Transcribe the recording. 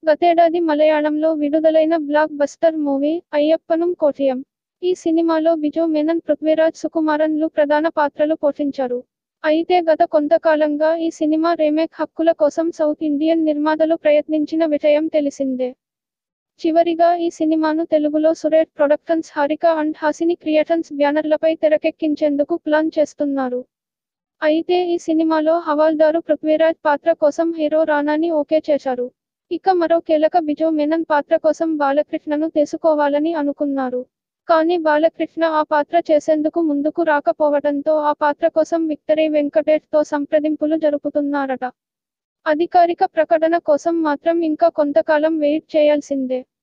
గతేడాది మలయాళంలో విడుదలైన బ్లాక్ బస్టర్ మూవీ అయ్యప్పనం కోట్యం ఈ సినిమాలో బిజు మేనన్ పృథ్వీరాజ్ సుకుమారన్ లు ప్రధాన పాత్రలు పోషించారు అయితే గత కొంతకాలంగా ఈ సినిమా రీమేక్ హక్కుల కోసం సౌత్ ఇండియన్ నిర్మాతలు ప్రయత్నించిన విషయం తెలిసిందే చివరిగా ఈ సినిమాను తెలుగులో సురేట్ productions Haarika and Haasini creations బ్యానర్లపై తెరకెక్కించేందుకు ప్లాన్ చేస్తున్నారు అయితే ఈ సినిమాలో హవాల్దారు పృథ్వీరాజ్ పాత్ర కోసం హీరో రానాని ఓకే చేశారు ఇక మరో కీలక బిజు మేనన్ పాత్ర కోసం బాలకృష్ణను తీసుకోవాలని అనుకున్నారు కానీ బాలకృష్ణ ఆ పాత్ర చేసేందుకు ముందుకు రాకపోవడంతో ఆ పాత్ర కోసం విక్టరీ వెంకటేష్ తో సంప్రదింపులు జరుపుతున్నారట అధికారిక ప్రకటన కోసం మాత్రం ఇంకా కొంతకాలం వెయిట్ చేయాల్సిందే